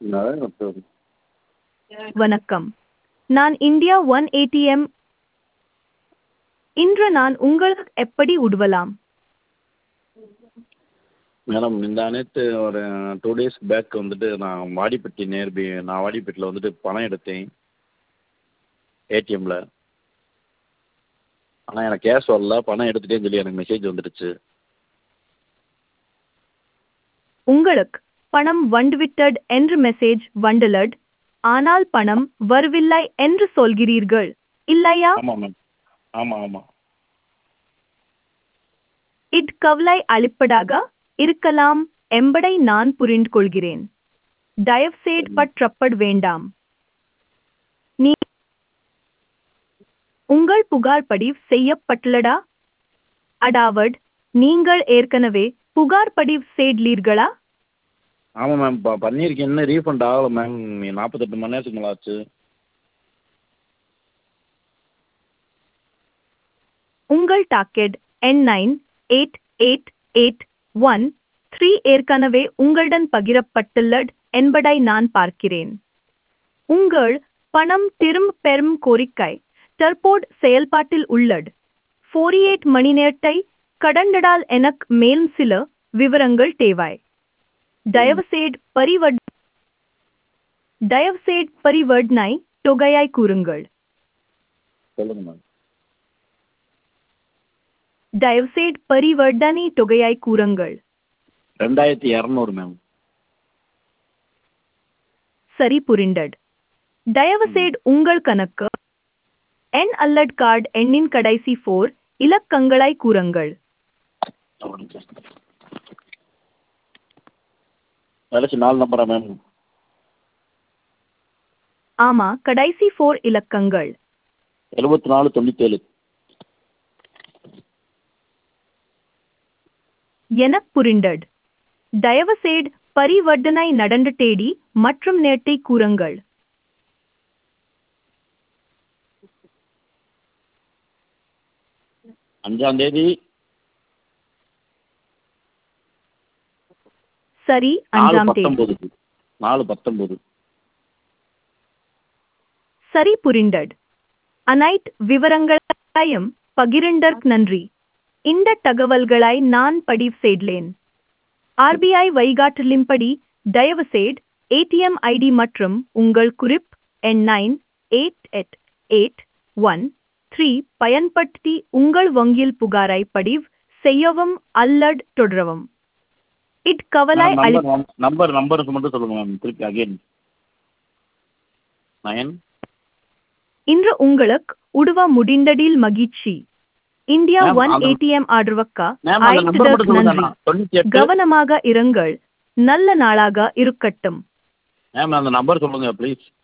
நான் வணக்கம் நான் இந்தியா ஒன் ஏடிஎம் இன்று நான் உங்களுக்கு எப்படி உதவலாம் மேடம் முந்தா நேற்று ஒரு டூ டேஸ் பேக் வந்துட்டு நான் வாடிப்பட்டி நியர்பை நான் வாடிப்பட்டியில் வந்துட்டு பணம் எடுத்தேன் ஏடிஎம்மில் ஆனால் எனக்கு கேஷ் வரல பணம் எடுத்துட்டேன்னு சொல்லி எனக்கு மெசேஜ் வந்துடுச்சு உங்களுக்கு பணம் வந்துவிட்டது என்று மெசேஜ் வந்துள்ளது ஆனால் பணம் வரவில்லை என்று சொல்கிறீர்கள் இல்லையா ஆமாம் மேம் ஆமாம் ஆமாம் இது கவலை அளிப்பதாக இருக்கலாம் என்பதை நான் புரிந்து கொள்கிறேன் தயவுசெய்து பற்றப்பட வேண்டாம் நீ உங்கள் புகார் பதிவு செய்யப்பட்டுள்ளதா அதாவது நீங்கள் ஏற்கனவே புகார் பதிவு செய்தீர்களா ஆமாம் மேம் ப பண்ணியிருக்கேன் இன்னும் ரீஃபண்ட் ஆகலை மேம் நாற்பத்தெட்டு மணி நேரத்துக்கு மேலே ஆச்சு உங்கள் டாக்கெட் எண் nine eight eight eight one three ஏற்கனவே உங்களுடன் பகிரப்பட்டுள்ளது என்பதை நான் பார்க்கிறேன் உங்கள் பணம் திரும்ப பெறும் கோரிக்கை தற்போது செயல்பாட்டில் உள்ளது ஃபோர்டி எயிட் மணி நேரத்தை கடந்ததால் எனக்கு மேலும் சில விவரங்கள் தேவை தயவுசெய்து பரிவர்த் தயவுசெய்து பரிவர்த்தனை தொகையாய் கூறுங்கள் சொல்லுங்கள் மேம் தயவுசெய்து பரிவர்த்தனை தொகையாய் கூறுங்கள் ரெண்டாயிரத்தி இரநூறு மேம் சரி புரிந்தது தயவுசெய்து உங்கள் கணக்கு எண் அல்லது கார்டு எண்ணின் கடைசி ஃபோர் இலக்கங்களை கூறுங்கள் கடைசி நாலு நம்பரா மேம் ஆமா கடைசி ஃபோர் இலக்கங்கள் எழுபத்தி நாலு தொண்ணூற்றேழு எனக் புரிந்தது தயவுசெய்து பரிவர்த்தனை நடந்த தேதி மற்றும் நேரத்தை கூறுங்கள் அஞ்சாம் தேதி சரி நாலு அஞ்சாம் தேதி பத்தொம்போது நாலு பத்தொம்போது சரி புரிந்தது அனைத்து விவரங்களையும் பகிர்ந்ததற்கு நன்றி இந்த தகவல்களை நான் பதிவு செய்தேன் ஆர்பிஐ வழிகாட்டலின்படி தயவுசெய்து ஏடிஎம் ஐடி மற்றும் உங்கள் குறிப் எண் nine eight eight eight one three பயன்படுத்தி உங்கள் வங்கியில் புகாரை பதிவு செய்யவும் அல்லது தொடரவும் இட் கவலை அளி நம்பர் நம்பர் நம்பருக்கு மட்டும் சொல்லுங்கள் மேம் திருப்பி அகைன் நயன் இன்று உங்களுக்கு உதவ முடிந்ததில் மகிழ்ச்சி இந்தியா Ma'am, ஒன் அந்த- ஏடிஎம் ஆதரவுக்கு மேம் அந்த நம்பர் மட்டும் அழைத்ததற்கு சொல்லுங்க நன்றி தொண்ணூற்றி எட்டு கவனமாக இருங்கள் நல்ல நாளாக இருக்கட்டும் மேம் அந்த நம்பர் சொல்லுங்க ப்ளீஸ்